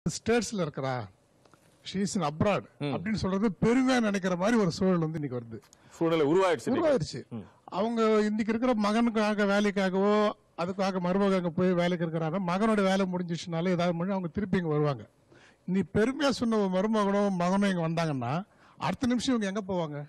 ஸ்டேட்ஸ்ல இருக்கிறா ஷீஸ் இன் அப்ராட் அப்படின்னு சொல்றது பெருமையா நினைக்கிற மாதிரி ஒரு சூழல் வந்து இன்னைக்கு வருது சூழ்நிலை உருவாயிடுச்சு இன்னைக்கு. உருவாயிருச்சு அவங்க இன்னைக்கு இருக்கிற மகனுக்காக வேலைக்காகவோ அதுக்காக மருமக போய் வேலைக்கு இருக்கிறாங்க மகனோட வேலை முடிஞ்சிச்சுனால ஏதாவது பண்ணி அவங்க திருப்பி இங்க வருவாங்க நீ பெருமையா சொன்ன ஒரு மருமகனோ மகனோ இங்க வந்தாங்கன்னா அடுத்த நிமிஷம் இவங்க எங்க போவாங்க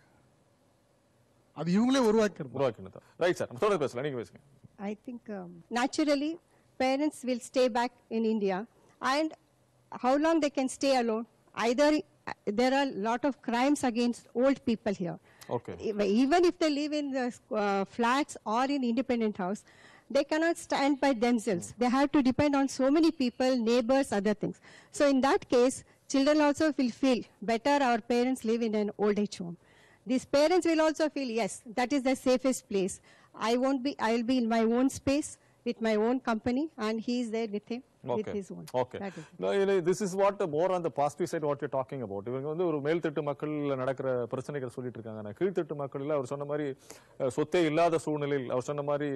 அது இவங்களே உருவாக்கிறது உருவாக்கினது ரைட் சார் தொடர்ந்து பேசலாம் நீங்க பேசுங்க I think um, naturally parents will stay back in India and how long they can stay alone either uh, there are a lot of crimes against old people here Okay. Ev- even if they live in the uh, flats or in independent house they cannot stand by themselves they have to depend on so many people neighbors other things so in that case children also will feel better our parents live in an old age home these parents will also feel yes that is the safest place i won't be i will be in my own space with my own company and he is there with him with okay his own okay That is- this is what more on the positive side what you talking about இவங்க வந்து ஒரு மேல்தட்டு மக்கள்ல நடக்கிற பிரச்சனைகள் சொல்லிட்டு இருக்காங்க ஆனா கீழ்த்தட்டு மக்கள்ல அவர் சொன்ன மாதிரி அஹ், சொத்தே இல்லாத சூழ்நிலையில் அவர் சொன்ன மாதிரி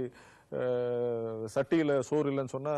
அஹ், சட்டியில சோறு இல்லைன்னு சொன்னா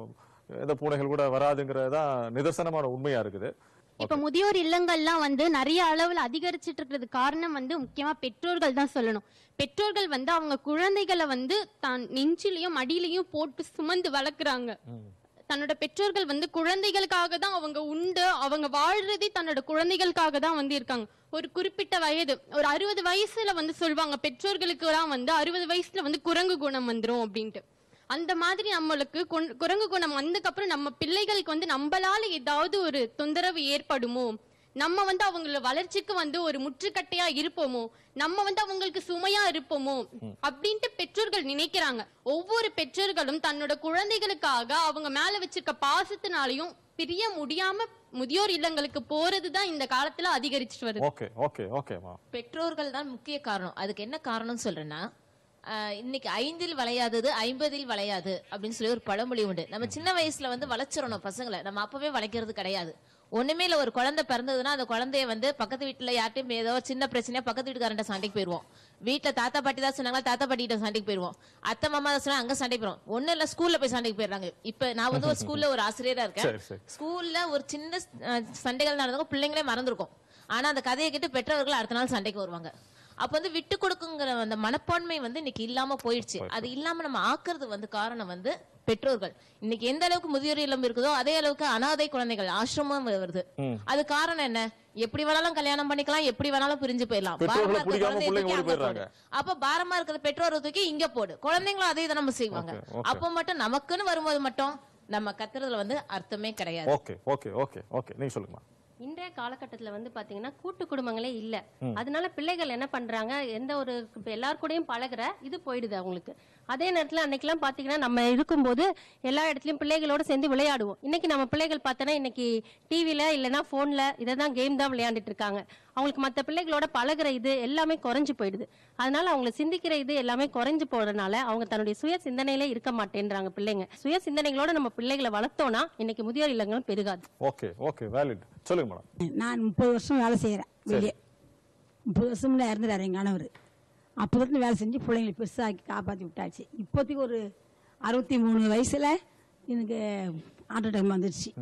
எந்த பூனைகள் கூட வராதுங்கிறதான் நிதர்சனமான உண்மையா இருக்குது இப்ப முதியோர் இல்லங்கள்லாம் வந்து நிறைய அளவுல அதிகரிச்சிட்டு இருக்கிறது காரணம் வந்து முக்கியமா பெற்றோர்கள் தான் சொல்லணும் பெற்றோர்கள் வந்து அவங்க குழந்தைகளை வந்து தான் நெஞ்சிலையும் மடியிலையும் போட்டு சுமந்து வளர்க்குறாங்க தன்னோட பெற்றோர்கள் வந்து குழந்தைகளுக்காக தான் அவங்க உண்டு அவங்க வாழ்றதே தன்னோட குழந்தைகளுக்காக தான் வந்து இருக்காங்க ஒரு குறிப்பிட்ட வயது ஒரு அறுபது வயசுல வந்து சொல்லுவாங்க பெற்றோர்களுக்கு எல்லாம் வந்து அறுபது வயசுல வந்து குரங்கு குணம் வந்துரும் அப்படின்ட்டு அந்த மாதிரி நம்மளுக்கு குன்- குரங்கு குணம் வந்ததுக்கப்புறம் நம்ம பிள்ளைகளுக்கு வந்து நம்மளால ஏதாவது ஒரு தொந்தரவு ஏற்படுமோ நம்ம வந்து அவங்கள வளர்ச்சிக்கு வந்து ஒரு முற்றுக்கட்டையா இருப்போமோ நம்ம வந்து அவங்களுக்கு சுமையா இருப்போமோ அப்படின்ட்டு பெற்றோர்கள் நினைக்கிறாங்க ஒவ்வொரு பெற்றோர்களும் தன்னோட குழந்தைகளுக்காக அவங்க மேல வச்சிருக்க பாசத்தினாலையும் பிரிய முடியாம முதியோர் இல்லங்களுக்கு போறதுதான் இந்த காலத்துல அதிகரிச்சுட்டு வருது ஓகே ஓகே ஓகேமா பெற்றோர்கள் தான் முக்கிய காரணம் அதுக்கு என்ன காரணம் சொல்றேன்னா ஆஹ் இன்னைக்கு ஐந்தில் வளையாதது ஐம்பதில் வளையாது அப்படின்னு சொல்லி ஒரு பழமொழி உண்டு நம்ம சின்ன வயசுல வந்து வளர்ச்சிடணும் பசங்களை நம்ம அப்பவே வளைக்கிறது கிடையாது ஒண்ணுமே இல்ல ஒரு குழந்தை பிறந்ததுன்னா அந்த குழந்தைய வந்து பக்கத்து வீட்டுல யார்ட்டையும் ஏதோ சின்ன பிரச்சனையா பக்கத்து வீட்டுக்காரன்ட்ட சண்டைக்கு போயிருவோம் வீட்டுல தாத்தா பாட்டி தான் சொன்னாங்களா தாத்தா பாட்டி கிட்ட சண்டைக்கு போயிருவோம் அத்தை மாமா தான் சொன்னா அங்க சண்டைக்கு போயிரும் ஒண்ணு இல்ல ஸ்கூல்ல போய் சண்டைக்கு போயிடுறாங்க இப்ப நான் வந்து ஒரு ஸ்கூல்ல ஒரு ஆசிரியரா சரி, இருக்கேன் சரி. ஸ்கூல்ல ஒரு சின்ன அஹ், சண்டைகள் நடந்தவங்க பிள்ளைங்களே மறந்துருக்கும் ஆனா அந்த கதையை கேட்டு பெற்றவர்கள் அடுத்த நாள் சண்டைக்கு வருவாங்க அப்ப வந்து விட்டு கொடுக்குங்கிற அந்த மனப்பான்மை வந்து இன்னைக்கு இல்லாம போயிடுச்சு அது இல்லாம நம்ம ஆக்குறது வந்து காரணம் வந்து பெற்றோர்கள் இன்னைக்கு எந்த அளவுக்கு முதியோர் இல்லம் இருக்குதோ அதே அளவுக்கு அனாதை குழந்தைகள் ஆசிரமம் வருது அது காரணம் என்ன எப்படி வேணாலும் கல்யாணம் பண்ணிக்கலாம் எப்படி வேணாலும் பிரிஞ்சு போயிடலாம் பெற்றோர்களை பாரமா இருக்க பிடிக்காம குழந்தைய பிள்ளைங்க தூக்கி ஓடி அங்க போயிடுறாங்க. போடு. அப்ப பாரமா இருக்கிற பெற்றோரை தூக்கி இங்க போடு குழந்தைங்களும் அதே தான் நம்ம செய்வாங்க Okay, okay. அப்ப மட்டும் நமக்குன்னு வரும்போது மட்டும் நம்ம கத்துறதுல வந்து அர்த்தமே கிடையாது ஓகே ஓகே ஓகே ஓகே நீங்க சொல்லுங்கம்மா இன்றைய காலகட்டத்துல வந்து பாத்தீங்கன்னா கூட்டு குடும்பங்களே இல்ல அதனால பிள்ளைகள் என்ன பண்றாங்க எந்த ஒரு இப்ப எல்லார் கூடயும் பழகுற இது போயிடுது அவங்களுக்கு அதே நேரத்துல அன்னைக்கெல்லாம் பாத்தீங்கன்னா நம்ம இருக்கும்போது எல்லா இடத்துலயும் பிள்ளைகளோட சேர்ந்து விளையாடுவோம் இன்னைக்கு நம்ம பிள்ளைகள் பார்த்தோன்னா இன்னைக்கு டிவில இல்லைன்னா போன்ல இதை தான் கேம் தான் விளையாண்டுட்டு இருக்காங்க அவங்களுக்கு மத்த பிள்ளைகளோட பழகுற இது எல்லாமே குறைஞ்சு போயிடுது அதனால அவங்கள சிந்திக்கிற இது எல்லாமே குறைஞ்சு போறதுனால அவங்க தன்னுடைய சுய சிந்தனையிலே இருக்க மாட்டேன்றாங்க பிள்ளைங்க சுய சிந்தனைகளோட நம்ம பிள்ளைகளை வளர்த்தோம்னா இன்னைக்கு முதியோர் இல்லங்களும் பெருகாது ஓகே ஓகே வேலிட் சொல்லுங்க மேடம் நான் முப்பது வருஷம் வேலை செய்கிறேன் வெளியே முப்பது வருஷம் முன்னே இறந்துட்டார் என் கணவர் அப்போதுலேருந்து வேலை செஞ்சு பிள்ளைங்களை பெருசாக்கி காப்பாற்றி விட்டாச்சு இப்போதைக்கு ஒரு அறுபத்தி மூணு வயசில் எனக்கு ஹார்ட் அட்டாக் வந்துடுச்சு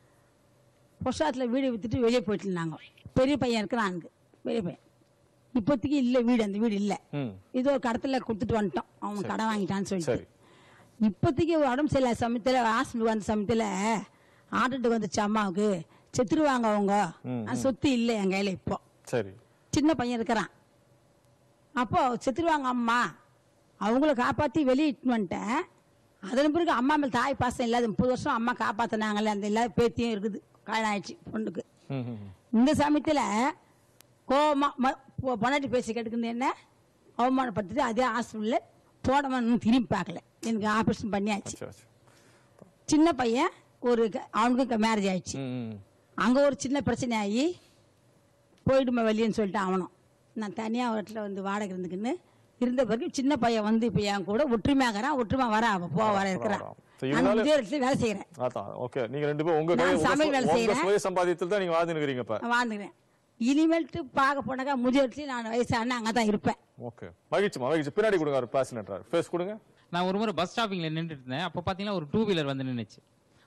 பொஷாத்தில் வீடு விற்றுட்டு வெளியே போயிட்டு இருந்தாங்க பெரிய பையன் இருக்கிறான் அங்கே பெரிய பையன் இப்போதைக்கு இல்லை வீடு அந்த வீடு இல்லை ம் இது ஒரு கடத்துல கொடுத்துட்டு வந்துட்டோம் அவன் கடன் வாங்கிட்டான்னு சரி சொல்லிட்டு இப்போதைக்கு உடம்பு சரியில்லை சமயத்தில் ஹாஸ்பிட்டல் வந்த சமயத்தில் ஹார்ட் அட்டாக் வந்துச்சு அம்மாவுக்கு செத்துருவாங்க அவங்க ஆனா சொத்து இல்லை என் கையில் இப்போ சரி சின்ன பையன் இருக்கிறான் அப்போ செத்துருவாங்க அம்மா அவங்கள காப்பாற்றி வெளியே இட்டுன்னு வந்துட்டேன் அதன் பிறகு அம்மா மேல் தாய் பாசம் இல்லாத முப்பது வருஷம் அம்மா காப்பாற்றினாங்களே அந்த இல்லாத பேத்தியும் இருக்குது கல்யாணம் ஆயிடுச்சு பொண்ணுக்கு ம் ம், ம். இந்த சமயத்தில் கோவமா ம- பொ- பொண்டாட்டி பேசி கெடுக்குது என்ன அவமானப்படுத்திட்டு அதே ஹாஸ்பிட்டலில் போடமான்னு திரும்பி பார்க்கல எனக்கு ஆப்ரேஷன் பண்ணியாச்சு சரி சரி சின்ன பையன் ஒரு க- அவனுக்கு மேரேஜ் ஆயிடுச்சு ம், ம். அங்கே ஒரு சின்ன பிரச்சனை ஆகி போயிடுமா வெளியேன்னு சொல்லிட்டு அவனும் நான் தனியாக ஒரு இடத்துல வந்து வாடகை இருந்துக்குன்னு இருந்த பிறகு சின்ன பையன் வந்து இப்போ என் கூட ஒற்றுமையாகிறான் ஒற்றுமை வர அவன் போக வர இருக்கிறான் வரான். So, நான் இருந்தாலும்- இதே இடத்துல வேலை செய்கிறேன் அதான் ஓகே நீங்க ரெண்டு பேரும் உங்க கை நான் உங்க சமையல் சு- வேலை உங்க செய்றேன். சுய சம்பாதியத்தில் தான் நீங்க வாழ்ந்துருக்கீங்க இப்ப வாழ்ந்துக்கிறேன் இனிமேல்ட்டு பார்க்க போனாக்கா முதியோர்த்தி நான் வயசான அங்கே தான் இருப்பேன் ஓகே மகிழ்ச்சிமா மகிழ்ச்சி பின்னாடி கொடுங்க ஒரு பேசினேன் ஃபேஸ் கொடுங்க நான் ஒரு முறை பஸ் ஸ்டாப்பிங்ல நின்றுட்டு இருந்தேன் அப்போ பார்த்தீங்கன்னா ஒரு டூ வீலர் வந்து நின்னுச்சு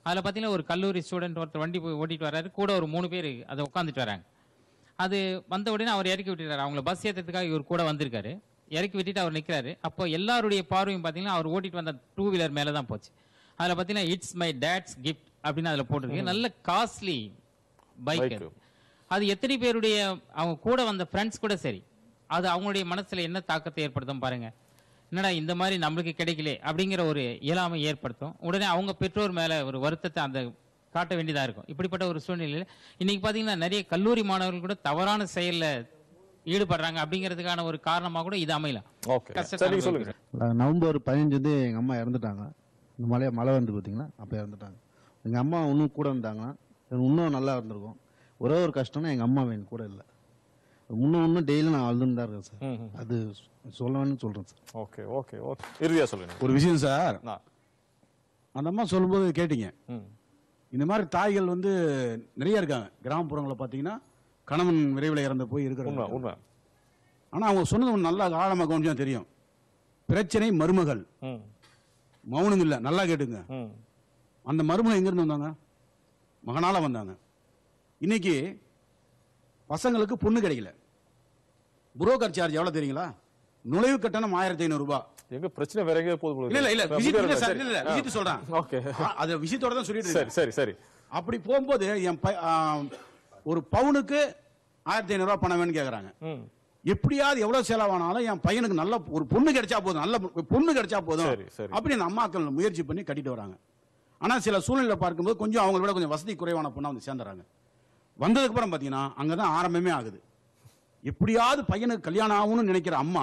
அதில் பார்த்தீங்கன்னா ஒரு கல்லூரி ஸ்டூடெண்ட் ஒருத்தர் வண்டி போய் ஓட்டிட்டு வர்றாரு கூட ஒரு மூணு பேர் அதை உட்காந்துட்டு வராங்க அது வந்த உடனே அவர் இறக்கி விட்டுறாரு அவங்கள பஸ் ஏற்றுறதுக்காக இவர் கூட வந்திருக்காரு இறக்கி விட்டுட்டு அவர் நிற்கிறாரு அப்போ எல்லாருடைய பார்வையும் பார்த்தீங்கன்னா அவர் ஓட்டிட்டு வந்த டூ வீலர் மேலே தான் போச்சு அதில் பார்த்தீங்கன்னா இட்ஸ் மை டேட்ஸ் கிஃப்ட் அப்படின்னு அதில் போட்டிருக்கு நல்ல காஸ்ட்லி பைக் Bike. அது எத்தனை பேருடைய அவங்க கூட வந்த ஃப்ரெண்ட்ஸ் கூட சரி அது அவங்களுடைய மனசுல என்ன தாக்கத்தை ஏற்படுத்தும் பாருங்க என்னடா இந்த மாதிரி நம்மளுக்கு கிடைக்கல அப்படிங்கிற ஒரு இயலாமை ஏற்படுத்தும் உடனே அவங்க பெற்றோர் மேல ஒரு வருத்தத்தை அந்த காட்ட வேண்டியதா இருக்கும் இப்படிப்பட்ட ஒரு சூழ்நிலையில் இன்னைக்கு பாத்தீங்கன்னா நிறைய கல்லூரி மாணவர்கள் கூட தவறான செயல்ல ஈடுபடுறாங்க அப்படிங்கிறதுக்கான ஒரு காரணமா கூட இது அமையலாம் ஓகே கஷ்டத்தை சரி நீங்க சொல்லுங்க அனுபவிக்கிறேன். நவம்பர் பதினஞ்சு வந்து எங்கள் அம்மா இறந்துட்டாங்க இந்த மழை மழை வந்து பார்த்தீங்களா அப்போ இறந்துட்டாங்க எங்கள் அம்மா இன்னும் கூட இருந்தாங்கன்னா எனக்கு இன்னும் நல்லா இருந்திருக்கும் ஒரே ஒரு கஷ்டம்னா எங்கள் அம்மா என் கூட இல்லை இன்னும் இன்னும் டெய்லி நான் அழுதுன்னு தான் இருக்கேன் சார் ம், ம். அது சொல்ல வேணும்னு சொல்கிறேன் சார் ஓகே ஓகே ஓகே இறுதியா சொல்லுங்க ஒரு விஷயம் சார் நான். அந்த அம்மா சொல்லும்போது கேட்டீங்க ம் இந்த மாதிரி தாய்கள் வந்து நிறைய இருக்காங்க கிராமப்புறங்களில் பார்த்தீங்கன்னா கணவன் விரைவில் இறந்து போய் உண்மை இருக்கிறாங்க உண்மை ஆனால் அவங்க சொன்னது ஒன்று நல்லா ஆழமாக கவனிச்சா தெரியும் பிரச்சனை மருமகள் ம் மௌனம் இல்லை நல்லா கேட்டுங்க ம் அந்த மருமகள் எங்கேருந்து வந்தாங்க மகனால வந்தாங்க இன்னைக்கு பசங்களுக்கு பொண்ணு கிடைக்கல புரோக்கர் சார்ஜ் எவ்வளவு தெரியுங்களா நுழைவு கட்டணம் ஆயிரத்தி ஐநூறு ரூபாய் எங்க பிரச்சனை வேற எங்கேயோ போகுது போல இல்ல இல்ல இல்ல இருக்கு. விசிட் இல்ல சார் சரி. இல்ல இல்ல ஆ. விசிட் சொல்றேன் ஓகே ஆ, அது விசிட்டோட தான் சொல்லிட்டு சரி இருக்கேன் சரி சரி அப்படி போகும்போது என் பை- ஆ, ஒரு பவுனுக்கு ஆயிரத்தி ஐநூறு ரூபாய் பணம் வேணும்னு கேக்குறாங்க ம் எப்படியாவது எவ்வளவு செலவானாலும் என் பையனுக்கு நல்ல ஒரு பொண்ணு கிடைச்சா போதும் நல்ல பொ- பொண்ணு கிடைச்சா போதும் சரி, சரி. அப்படி அந்த அம்மாக்கள் முயற்சி பண்ணி கட்டிட்டு வராங்க ஆனா சில சூழ்நிலை பார்க்கும்போது கொஞ்சம் அவங்கள விட கொஞ்சம் வசதி குறைவான பொண்ணா வந்து சேர்ந்துறாங்க வந்ததுக்கு அப்புறம் பாத்தீங்கன்னா அங்கதான் ஆரம்பமே ஆகுது எப்படியாவது பையனுக்கு கல்யாணம் ஆகும்னு நினைக்கிற அம்மா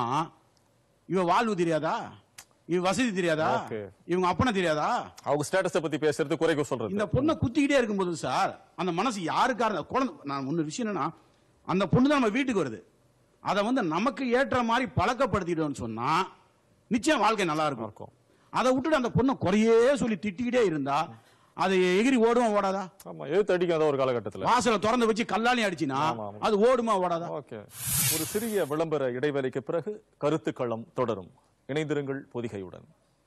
இவ வாழ்வு தெரியாதா இவ வசதி தெரியாதா Okay. இவங்க அப்பனை தெரியாதா அவங்க ஸ்டேட்டஸை பத்தி பேசுறது குறைக்க சொல்றது இந்த பொண்ணை குத்திக்கிட்டே இருக்கும்போது சார் அந்த மனசு யாருக்கா இருந்தா குழந்தை நான் ஒன்று விஷயம் என்னன்னா அந்த பொண்ணு தான் நம்ம வீட்டுக்கு வருது அதை வந்து நமக்கு ஏற்ற மாதிரி பழக்கப்படுத்திட்டோம்னு சொன்னா நிச்சயம் வாழ்க்கை நல்லா இருக்கும் இருக்கும் அதை விட்டுட்டு அந்த பொண்ணை குறையே சொல்லி திட்டிக்கிட்டே இருந்தா அது எகிரி ஓடுமா ஓடாதா ஆமா எதிர்த்து அடிக்காத ஒரு காலகட்டத்துல வாசலை திறந்து வச்சு கல்லாணி அடிச்சினா ஆமா, ஆமா. அது ஓடுமா ஓடாதா ஓகே ஒரு சிறிய விளம்பர இடைவேளைக்கு பிறகு கருத்துக்களம் தொடரும் இணைந்திருங்கள் பொதிகையுடன்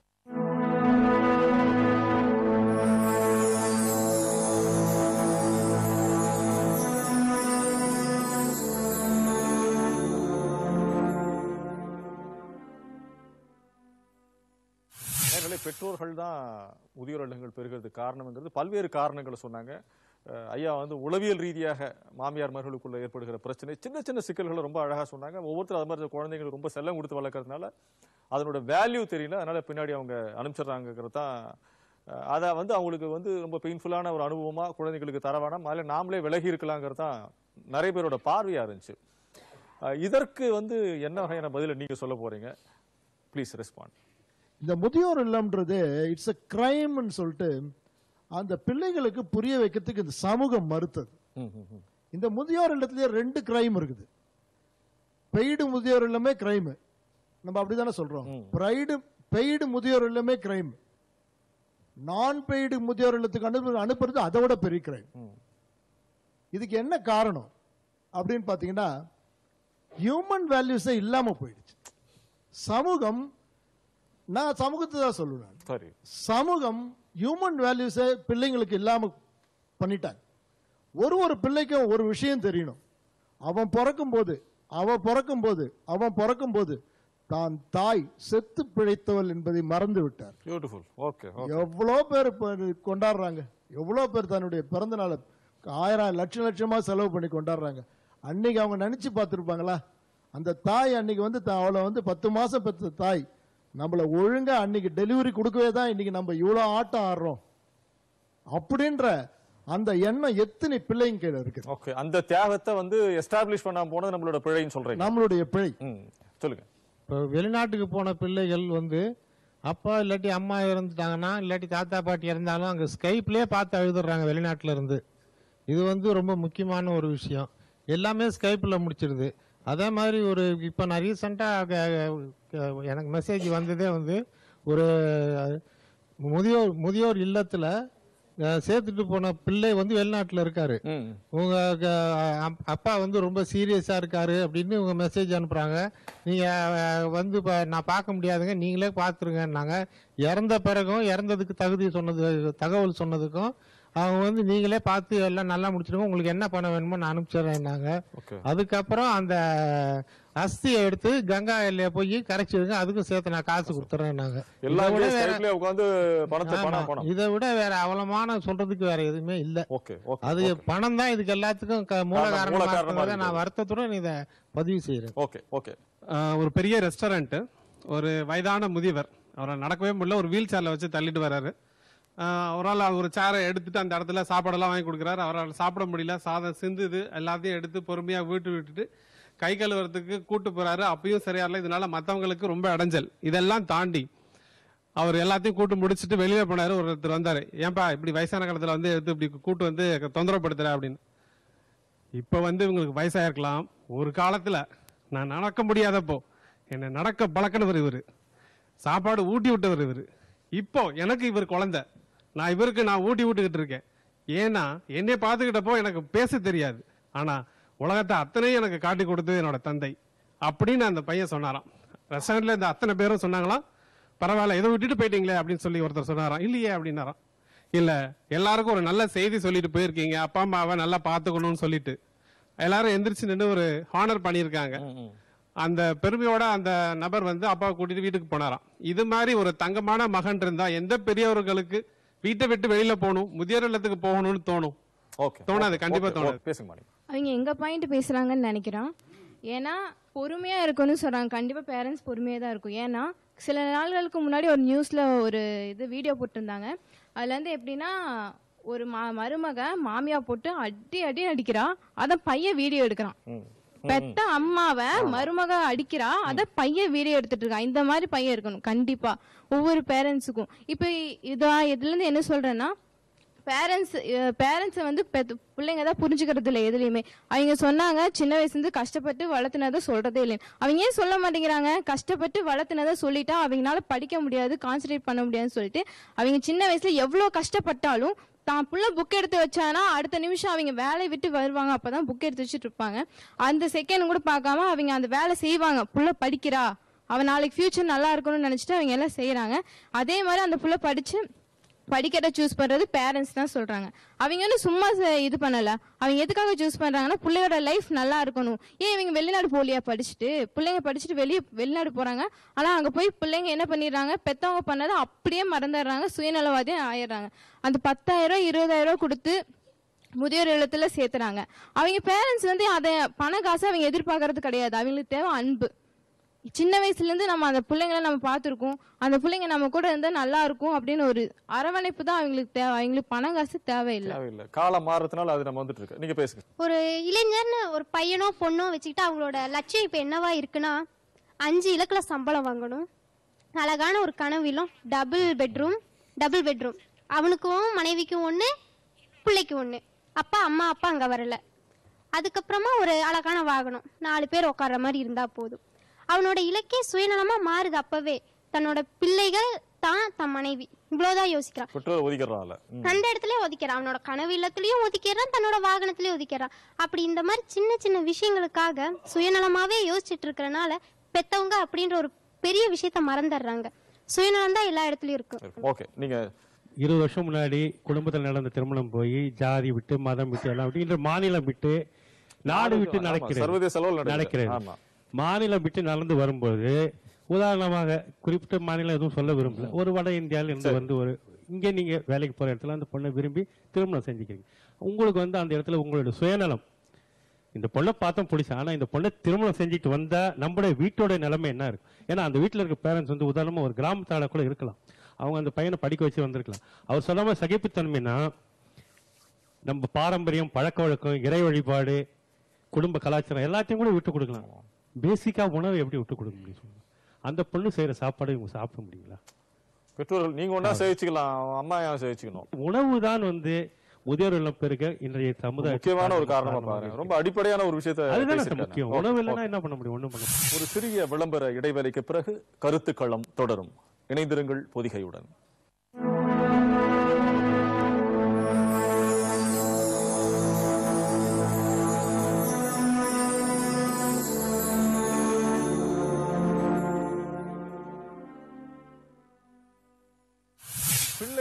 நேயர்களே, பெற்றோர்கள் தான் முதியோர் இல்லங்கள் பெறுகிறதுக்கு காரணம்ங்கிறது பல்வேறு காரணங்களை சொன்னாங்க அஹ் ஐயா வந்து உளவியல் ரீதியாக மாமியார் மர்களுக்குள்ள ஏற்படுகிற பிரச்சனை சின்ன சின்ன சிக்கல்களை ரொம்ப அழகா சொன்னாங்க ஒவ்வொருத்தரும் அது மாதிரி குழந்தைங்களுக்கு ரொம்ப செல்லம் கொடுத்து வளர்க்கறதுனால அதனோட வேல்யூ தெரியல அதனால பின்னாடி அவங்க அனுப்பிச்சிடுறாங்கிறது தான் அஹ் அதை வந்து அவங்களுக்கு வந்து ரொம்ப பெயின்ஃபுல்லான ஒரு அனுபவமா குழந்தைங்களுக்கு தர வேணாம் அதில் நாமளே விலகி இருக்கலாங்கிறது தான் நிறைய பேரோட பார்வையா இருந்துச்சு அஹ் இதற்கு வந்து என்ன வகையான பதிலை நீங்க சொல்ல போறீங்க ப்ளீஸ் ரெஸ்பாண்ட் இந்த முதியோர் இல்லம்ன்றது இட்ஸ் அ கிரைம்னு சொல்லிட்டு அந்த பிள்ளைகளுக்கு புரிய வைக்கிறதுக்கு இந்த சமூகம் மறுத்தது இந்த முதியோர் இல்லத்திலேயே ரெண்டு கிரைம் இருக்குது பெய்டு முதியோர் இல்லமே கிரைம் நம்ம அப்படிதானே சொல்றோம் பிரைடு பெய்டு முதியோர் இல்லமே கிரைம் நான் பெய்டு முதியோர் இல்லத்துக்கு அனுப்பு அனுப்புறது அதை விட பெரிய கிரைம் இதுக்கு என்ன காரணம் அப்படின்னு பாத்தீங்கன்னா ஹியூமன் வேல்யூஸே இல்லாம போயிடுச்சு சமூகம் நான் சமூகத்தை தான் சொல்லுவேன் சரி சமூகம் ஹியூமன் வேல்யூஸை பிள்ளைங்களுக்கு இல்லாம பண்ணிட்டாங்க ஒரு ஒரு பிள்ளைக்கும் ஒரு விஷயம் தெரியணும் அவன் பிறக்கும் போது அவன் பிறக்கும் போது அவன் பிறக்கும் போது தான் தாய் செத்து பிழைத்தவள் என்பதை மறந்து விட்டார் பியூட்டிஃபுல் ஓகே எவ்வளோ பேர் இப்ப கொண்டாடுறாங்க எவ்வளோ பேர் தன்னுடைய பிறந்த நாளை ஆயிரம் லட்சம் லட்சமா செலவு பண்ணி கொண்டாடுறாங்க அன்னைக்கு அவங்க நினைச்சு பார்த்துருப்பாங்களா அந்த தாய் அன்னைக்கு வந்து த- அவளை வந்து பத்து மாசம் பெற்ற தாய் நம்மள ஒழுங்கா அன்னைக்கு டெலிவரி கொடுக்கவே தான் இன்னைக்கு நம்ம இவ்வளோ ஆட்டம் ஆடுறோம் அப்படின்ற அந்த எண்ணம் எத்தனை பிள்ளைங்க கையில இருக்கு ஓகே அந்த தியாகத்தை வந்து எஸ்டாப்ளிஷ் பண்ணாம போனது நம்மளோட பிழைன்னு சொல்றீங்க நம்மளுடைய பிழை ம் சொல்லுங்க இப்போ வெளிநாட்டுக்கு போன பிள்ளைகள் வந்து அப்பா இல்லாட்டி அம்மா இறந்துட்டாங்கன்னா இல்லாட்டி தாத்தா பாட்டி இறந்தாலும் அங்கே ஸ்கைப்லேயே பார்த்து அழுதுறாங்க வெளிநாட்டில் இருந்து இது வந்து ரொம்ப முக்கியமான ஒரு விஷயம் எல்லாமே ஸ்கைப்பில் முடிச்சிருது அதே மாதிரி ஒரு இப்போ நான் ரீசெண்டாக எனக்கு மெசேஜ் வந்ததே வந்து ஒரு முதியோர் முதியோர் இல்லத்தில் அஹ், சேர்த்துட்டு போன பிள்ளை வந்து வெளிநாட்டுல இருக்காரு உங்க அஹ், அப்- அப்பா வந்து ரொம்ப சீரியஸா இருக்காரு அப்படின்னு உங்க மெசேஜ் அனுப்புறாங்க நீங்க அஹ், வந்து பா- நான் பார்க்க முடியாதுங்க நீங்களே பார்த்துருங்கன்னாங்க இறந்த பிறகும் இறந்ததுக்கு தகுதி சொன்னது தகவல் சொன்னதுக்கும் அவங்க வந்து நீங்களே பார்த்து எல்லாம் நல்லா முடிச்சிருங்க உங்களுக்கு என்ன பண்ண வேணுமோ நான் அனுப்பிச்சிடுறேன்னாங்க ஓகே அதுக்கப்புறம் அந்த அஸ்தியை எடுத்து கங்கா எல்லைய போய் கரைச்சிடுங்க அதுக்கும் சேர்த்து நான் காசு கொடுத்துறேன்னாங்க எல்லா இதை விட வேற- ஸ்கைப்லயே உட்காந்து பணத்தை ஆமா, பணம் பணம் இதை விட வேற அவலமான சொல்றதுக்கு வேற எதுவுமே இல்ல ஓகே ஓகே அது பணம் தான் இதுக்கு எல்லாத்துக்கும் க- மூல காரணம், மூல காரணமா காரணமா இருக்கிறத இருக்குது. நான் வருத்தத்துடன் இதை பதிவு செய்யறேன் ஓகே ஓகே ஆஹ் ஒரு பெரிய ரெஸ்டாரண்ட்டு ஒரு வயதான முதியவர் அவரை நடக்கவே முடியல ஒரு வீல் சேரில் வச்சு தள்ளிட்டு வர்றாரு ஆஹ் ஒரு நாள் ஒரு சேரை எடுத்துட்டு அந்த இடத்துல சாப்பாடெல்லாம் வாங்கி கொடுக்குறாரு அவரால் சாப்பிட முடியல சாதம் சிந்துது எல்லாத்தையும் எடுத்து பொறுமையாக வீட்டு விட்டுட்டு கை கழுவுறதுக்கு கூட்டு போறாரு அப்பயும் சரியாயில்ல இதனால மற்றவங்களுக்கு ரொம்ப இடைஞ்சல் இதெல்லாம் தாண்டி அவர் எல்லாத்தையும் கூட்டு முடிச்சுட்டு வெளியே போனாரு ஒருத்தர் வந்தாரு ஏன்பா இப்படி வயசான காலத்துல வந்து எடுத்து இப்படி கூட்டு வந்து தொந்தரவுப்படுத்துற அப்படின்னு இப்ப வந்து இவங்களுக்கு வயசாயிருக்கலாம் ஒரு காலத்துல நான் நடக்க முடியாதப்போ என்னை நடக்க பழக்கினவர் இவரு சாப்பாடு ஊட்டி விட்டவர் இவரு இப்போ எனக்கு இவர் குழந்தை நான் இவருக்கு நான் ஊட்டி விட்டுக்கிட்டு இருக்கேன் ஏன்னா என்னை பார்த்துக்கிட்டப்போ எனக்கு பேச தெரியாது ஆனா உலகத்தை அத்தனையும் எனக்கு காட்டி கொடுத்தது என்னோட தந்தை அப்படின்னு அந்த பையன் சொன்னாராம் ரெஸ்டாரண்ட்ல இந்த அத்தனை பேரும் சொன்னாங்களாம் பரவாயில்ல ஏதோ விட்டுட்டு போயிட்டீங்களே அப்படின்னு சொல்லி ஒருத்தர் சொன்னாராம் இல்லையே அப்படின்னாராம் இல்ல எல்லாருக்கும் ஒரு நல்ல செய்தி சொல்லிட்டு போயிருக்கீங்க அப்பா அம்மாவை நல்லா பார்த்துக்கணும்னு சொல்லிட்டு எல்லாரும் எந்திரிச்சு நின்று ஒரு ஹானர் பண்ணியிருக்காங்க அந்த பெருமையோட அந்த நபர் வந்து அப்பாவை கூட்டிட்டு வீட்டுக்கு போனாராம் இது மாதிரி ஒரு தங்கமான மகன் இருந்தா எந்த பெரியவர்களுக்கு வீட்டை விட்டு வெளியில போகணும் முதியோர் இல்லத்துக்கு போகணும்னு தோணும் ஓகே தோணாது கண்டிப்பா தோணாது பேசுங்க மாணி அவங்க எங்க பாயிண்ட் பேசுறாங்கன்னு நினைக்கிறோம் ஏன்னா பொறுமையா இருக்கணும்னு சொல்றாங்க கண்டிப்பா பேரண்ட்ஸ் பொறுமையா தான் இருக்கும் ஏன்னா சில நாள்களுக்கு முன்னாடி ஒரு நியூஸ்ல ஒரு இது வீடியோ போட்டிருந்தாங்க அதுல இருந்து எப்படின்னா ஒரு மா மருமக மாமியா போட்டு அடி அடி அடிக்கிறா அத பையன் வீடியோ எடுக்கிறான் பெத்த அம்மாவை மருமக அடிக்கிறா அத பையன் வீடியோ எடுத்துட்டு இருக்கான் இந்த மாதிரி பையன் இருக்கணும் கண்டிப்பா ஒவ்வொரு பேரண்ட்ஸுக்கும் இப்போ இதா இதுல இருந்து என்ன சொல்றேன்னா பேரண்ட்ஸ் பேரண்ட்ஸை வந்து பெத்த- பிள்ளைங்க தான் புரிஞ்சுக்கிறது இல்லை எதுலையுமே அவங்க சொன்னாங்க சின்ன வயசுலேருந்து கஷ்டப்பட்டு வளர்த்துனதை சொல்றதே இல்லை அவங்க ஏன் சொல்ல மாட்டேங்கிறாங்க கஷ்டப்பட்டு வளர்த்துனதை சொல்லிட்டா அவங்களால படிக்க முடியாது கான்சென்ட்ரேட் பண்ண முடியாதுன்னு சொல்லிட்டு அவங்க சின்ன வயசுல எவ்வளோ கஷ்டப்பட்டாலும் தான் புள்ள புக் எடுத்து வச்சானா அடுத்த நிமிஷம் அவங்க வேலையை விட்டு வருவாங்க அப்பதான் புக் எடுத்து வச்சுட்டு இருப்பாங்க அந்த செகண்ட் கூட பார்க்காம அவங்க அந்த வேலை செய்வாங்க புள்ள படிக்கிறா அவன் நாளைக்கு ஃபியூச்சர் நல்லா இருக்கணும்னு நினைச்சிட்டு அவங்க எல்லாம் செய்யறாங்க அதே மாதிரி அந்த புள்ள படிச்சு படிக்கிறத சூஸ் பண்றது பேரண்ட்ஸ் தான் சொல்றாங்க அவங்க வந்து சும்மா ச- இது பண்ணல அவங்க எதுக்காக சூஸ் பண்றாங்கன்னா பிள்ளையோட லைஃப் நல்லா இருக்கணும் ஏன் இவங்க வெளிநாடு போலியா படிச்சுட்டு பிள்ளைங்க படிச்சுட்டு வெளியே வெளிநாடு போறாங்க ஆனா அங்க போய் பிள்ளைங்க என்ன பண்ணிடுறாங்க பெத்தவங்க பண்ணதை அப்படியே மறந்துடுறாங்க சுயநலவாதியா ஆயிடுறாங்க அந்த பத்தாயிரம் இருபதாயிரம் ரூபாய் கொடுத்து முதியோர் இல்லத்துல சேர்த்துறாங்க அவங்க பேரண்ட்ஸ் வந்து அதை பண காசு அவங்க எதிர்பார்க்கறது கிடையாது அவங்களுக்கு தேவை அன்பு சின்ன வயசுல இருந்து நம்ம அந்த பிள்ளைங்களை நம்ம பார்த்துருக்கோம் அந்த பிள்ளைங்க நம்ம கூட இருந்தா நல்லா இருக்கும் அப்படின்னு ஒரு அரவணைப்பு தான் அவங்களுக்கு தேவை அவங்களுக்கு பண காசு தேவையில்லை தேவையில்லை காலம் மாறுறதுனால அது நம்ம வந்துட்டு இருக்கு நீங்க பேசுங்க ஒரு இளைஞர்னு ஒரு பையனோ பொண்ணோ வச்சுக்கிட்டு அவங்களோட லட்சியம் இப்போ என்னவா இருக்குன்னா அஞ்சு இலக்கில் சம்பளம் வாங்கணும் அழகான ஒரு கனவு இல்லம் டபுள் பெட்ரூம் டபுள் பெட்ரூம் அவனுக்கும் மனைவிக்கும் ஒன்று பிள்ளைக்கு ஒன்று அப்பா அம்மா அப்பா அங்கே வரல அதுக்கப்புறமா ஒரு அழகான வாகனம் நாலு பேர் உட்கார்ற மாதிரி இருந்தால் போதும் அவனோட இலக்கே சுயநலமாக மாறுது அப்பவே தன்னோட பிள்ளைகள் தான் தன் மனைவி இவ்வளோதான் யோசிக்கிறான் பெற்றோர் ஒதுக்கிறான்ல கண்ட இடத்துல ஒதுக்கிறான் அவனோட கனவு இல்லத்திலயும் ஒதுக்கிறான் தன்னோட வாகனத்திலயும் ஒதுக்கிறான் அப்படி இந்த மாதிரி சின்ன சின்ன விஷயங்களுக்காக சுயநலமாவே யோசிச்சுட்டு இருக்கறனால பெத்தவங்க அப்படின்ற ஒரு பெரிய விஷயத்த மறந்துடுறாங்க சுயநலம் தான் எல்லா இடத்துலயும் இருக்கு ஓகே நீங்க இருபது வருஷம் முன்னாடி குடும்பத்தில் நடந்த திருமணம் போய் ஜாதி விட்டு மதம் விட்டு எல்லாம் விட்டு இன்று மாநிலம் விட்டு நாடு விட்டு ஆமா, நடக்கிறது சர்வதேச அளவில் நடக்குது. நடக்கிறது ஆமா. மாநிலம் விட்டு நடந்து வரும்போது உதாரணமாக குறிப்பிட்ட மாநிலம் எதுவும் சொல்ல விரும்பல ஒரு வட இந்தியாவில் இருந்து வந்து ஒரு இங்கே நீங்க வேலைக்கு போற இடத்துல அந்த பொண்ணை விரும்பி திருமணம் செஞ்சுக்கிறீங்க உங்களுக்கு வந்து அந்த இடத்துல உங்களோட சுயநலம் இந்த பொண்ணை பார்த்தோம் பிடிச்ச ஆனா இந்த பொண்ணை திருமணம் செஞ்சுட்டு வந்தா நம்முடைய வீட்டோட நிலைமை என்ன இருக்கும் ஏன்னா அந்த வீட்டில் இருக்க பேரண்ட்ஸ் வந்து உதாரணமா ஒரு கிராமத்தால கூட இருக்கலாம் அவங்க அந்த பையனை படிக்க வச்சு வந்திருக்கலாம் அவர் சொன்ன மாதிரி சகிப்புத்தன்மைனா நம்ம பாரம்பரியம் பழக்க வழக்கம் இறை வழிபாடு குடும்ப கலாச்சாரம் எல்லாத்தையும் கூட விட்டு கொடுக்கலாம் பேசிக்கா உணவை எப்படி விட்டு கொடுக்க முடியும் சொல்லுங்க அந்த பொண்ணு செய்யற சாப்பாடு இவங்க சாப்பிட முடியுங்களா பெற்றோர்கள் நீங்க ஒன்னா சேவிச்சுக்கலாம் அம்மா ஏன் சேவிச்சுக்கணும் உணவு தான் வந்து முதியோர் இல்லம் பெருக இன்றைய சமுதாய முக்கியமான ஒரு காரணமா பாருங்க ரொம்ப அடிப்படையான ஒரு விஷயத்தை அதுதானே சார் பேசியிருக்காங்க. முக்கியம் ஓகே, உணவு இல்லைன்னா ஓகே. என்ன பண்ண முடியும் ஒண்ணும் பண்ண முடியாது. ஒரு சிறிய விளம்பர இடைவேளைக்கு பிறகு கருத்துக்களம் தொடரும் இணைந்திருங்கள் பொதிகையுடன்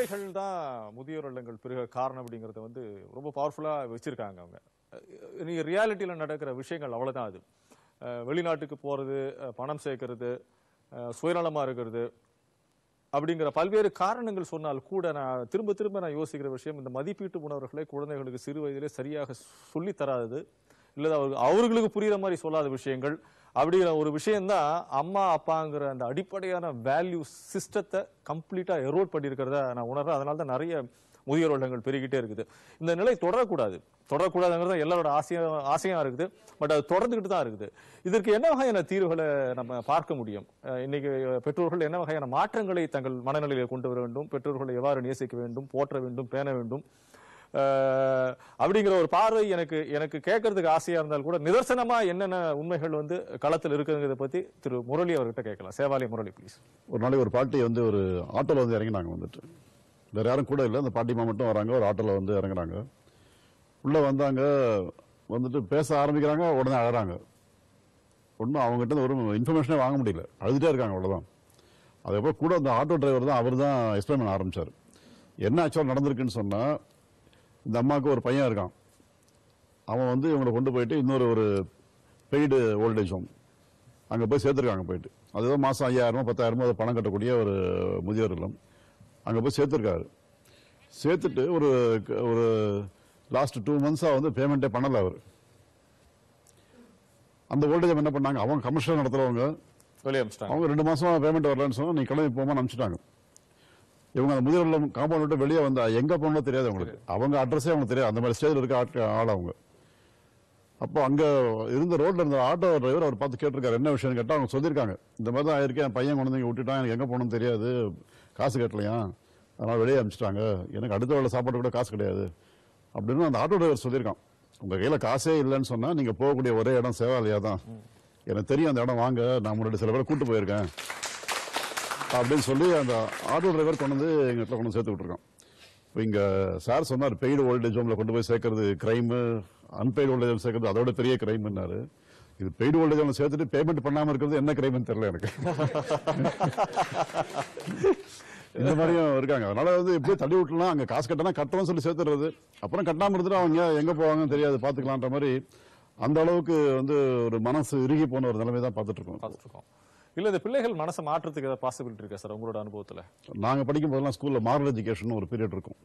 பிள்ளைகள் தான் முதியோர் இல்லங்கள் பெருக காரணம் அப்படிங்கறத வந்து ரொம்ப பவர்ஃபுல்லா வச்சிருக்காங்க அவங்க அஹ் நீங்க ரியாலிட்டியில நடக்கிற விஷயங்கள் அவ்வளவுதான் அது அஹ் வெளிநாட்டுக்கு போறது அஹ் பணம் சேர்க்கறது அஹ் சுயநலமா இருக்கிறது அப்படிங்கிற பல்வேறு காரணங்கள் சொன்னால் கூட நான் திரும்ப திரும்ப நான் யோசிக்கிற விஷயம் இந்த மதிப்பீட்டு உணர்வுகளை குழந்தைகளுக்கு சிறு வயதிலே சரியாக சொல்லித் தராதது இல்லது அவர்கள் அவர்களுக்கு புரியுற மாதிரி சொல்லாத விஷயங்கள் அப்படிங்கிற ஒரு விஷயம்தான் அம்மா அப்பாங்கிற அந்த அடிப்படையான வேல்யூ சிஸ்டத்தை கம்ப்ளீட்டா எரோட் பண்ணியிருக்கிறத நான் உணர்றேன் அதனால தான் நிறைய முதியோர் இல்லங்கள் பெருகிட்டே இருக்குது இந்த நிலை தொடரக்கூடாது தொடரக்கூடாதுங்கிறது எல்லாரோட ஆசையும் ஆசையா இருக்குது பட் அது தொடர்ந்துகிட்டு தான் இருக்குது இதற்கு என்ன வகையான தீர்வுகளை நம்ம பார்க்க முடியும் அஹ் இன்னைக்கு பெற்றோர்கள் என்ன வகையான மாற்றங்களை தங்கள் மனநிலையில் கொண்டு வர வேண்டும் பெற்றோர்களை எவ்வாறு நேசிக்க வேண்டும் போற்ற வேண்டும் பேண வேண்டும் அஹ் அப்படிங்கிற ஒரு பார்வை எனக்கு எனக்கு கேட்கறதுக்கு ஆசையா இருந்தால் கூட நிதர்சனமா என்னென்ன உண்மைகள் வந்து களத்தில் இருக்குங்கிறத பத்தி திரு முரளி அவர்கிட்ட கேட்கலாம் சேவாலி முரளி ப்ளீஸ் ஒரு நாளைக்கு ஒரு பாட்டி வந்து ஒரு ஆட்டோல வந்து இறங்கினாங்க வந்துட்டு வேற யாரும் கூட இல்லை அந்த பாட்டிமா மட்டும் வராங்க ஒரு ஆட்டோல வந்து இறங்குறாங்க உள்ள வந்தாங்க வந்துட்டு பேச ஆரம்பிக்கிறாங்க உடனே அழறாங்க ஒன்றும் அவங்ககிட்ட இருந்து ஒரு இன்ஃபர்மேஷனே வாங்க முடியல அழுதுட்டே இருக்காங்க அவ்வளவுதான் அதுக்கப்புறம் கூட அந்த ஆட்டோ டிரைவர் தான் அவர் தான் எக்ஸ்பிளைன் பண்ண ஆரம்பிச்சார் என்ன ஆக்சுவலாக நடந்திருக்குன்னு சொன்னா இந்த அம்மாவுக்கு ஒரு பையன் இருக்கான் அவன் வந்து இவங்களை கொண்டு போயிட்டு இன்னொரு ஒரு பெய்டு ஓல்டேஜ் ஹோம் அங்கே போய் சேர்த்துருக்காங்க போயிட்டு அதுதான் மாதம் ஐயாயிரமோ பத்தாயிரமோ அது பணம் கட்டக்கூடிய ஒரு முதியோர் இல்லம் அங்கே போய் சேர்த்துருக்காரு சேர்த்துட்டு ஒரு ஒரு லாஸ்ட் டூ மந்த்ஸாக வந்து பேமெண்ட்டே பண்ணலை அவர் அந்த ஓல்டேஜ் என்ன பண்ணாங்க அவங்க கமர்ஷியல் நடத்துறவங்க வெளியே அனுப்பிச்சிட்டாங்க அவங்க ரெண்டு மாசமா பேமெண்ட் வரலன்னு சொன்னா நீ கிளம்பி போமா அனுப்பிச்சிட்டாங்க இவங்க அந்த முதியோர் இல்லம் காம்பவுண்ட் விட்டு வெளியே வந்தா எங்க போகணும் தெரியாது அவங்களுக்கு அவங்க அட்ரஸே அவங்களுக்கு தெரியாது அந்த மாதிரி ஸ்டேஜில் இருக்க ஆட்கள் ஆள் அவங்க அப்போ அங்க இருந்த ரோட்ல இருந்த ஆட்டோ டிரைவர் அவர் பார்த்து கேட்டிருக்காரு என்ன விஷயம்னு கேட்டா அவங்க சொல்லியிருக்காங்க இந்த மாதிரி தான் ஆயிருக்கேன் என் பையன் கொண்டு வந்து இங்க விட்டுட்டான் எனக்கு எங்க போகணும்னு தெரியாது காசு கட்டலையா அதனால வெளியே அனுப்பிச்சிட்டாங்க எனக்கு அடுத்த வேலை சாப்பாடு கூட காசு கிடையாது அப்படின்னு அந்த ஆட்டோ டிரைவர் சொல்லியிருக்கான் உங்க கையில காசே இல்லைன்னு சொன்னா நீங்க போகக்கூடிய ஒரே இடம் சேவாலயா தான் எனக்கு தெரியும் அந்த இடம் வாங்க நான் முன்னாடி சில பேரை கூட்டு போயிருக்கேன் அப்படின்னு சொல்லி அந்த ஆட்டோ டிரைவர் கொண்டு வந்து எங்க இடத்துல கொண்டு வந்து சேர்த்து விட்டுருக்கோம் இப்போ இங்க சார் சொன்னார் பெய்டு ஓல்டேஜ் ஹோம்ல கொண்டு போய் சேர்க்கறது கிரைம் அன்பெய்டு ஓல்டேஜ் ஹோம் சேர்க்கறது அதோட பெரிய கிரைம்னாரு இது பெய்டு ஓல்டேஜ் ஹோம்ல சேர்த்துட்டு பேமெண்ட் பண்ணாம இருக்கிறது என்ன கிரைம்னு தெரியல எனக்கு இந்த மாதிரியும் இருக்காங்க அதனால வந்து எப்படியும் தள்ளி விட்டுலாம் அங்க காசு கட்டினா கட்டணும் சொல்லி சேர்த்துறது அப்புறம் கட்டாம இருந்துட்டு அவங்க எங்க போவாங்கன்னு தெரியாது பாத்துக்கலான்ற மாதிரி அந்த அளவுக்கு வந்து ஒரு மனசு இறுகி போன ஒரு நிலைமை தான் பார்த்துட்டு இருக்கோம் பார்த்துட்டு இருக்கோம் இல்ல இந்த பிள்ளைகள் மனசை மாற்றத்துக்கு ஏதாவது பாசிபிலிட்டி இருக்கா சார் உங்களோட அனுபவத்துல நாங்க படிக்கும் போதெல்லாம் ஸ்கூல்ல மாரல் எஜுகேஷன் ஒரு பீரியட் இருக்கும்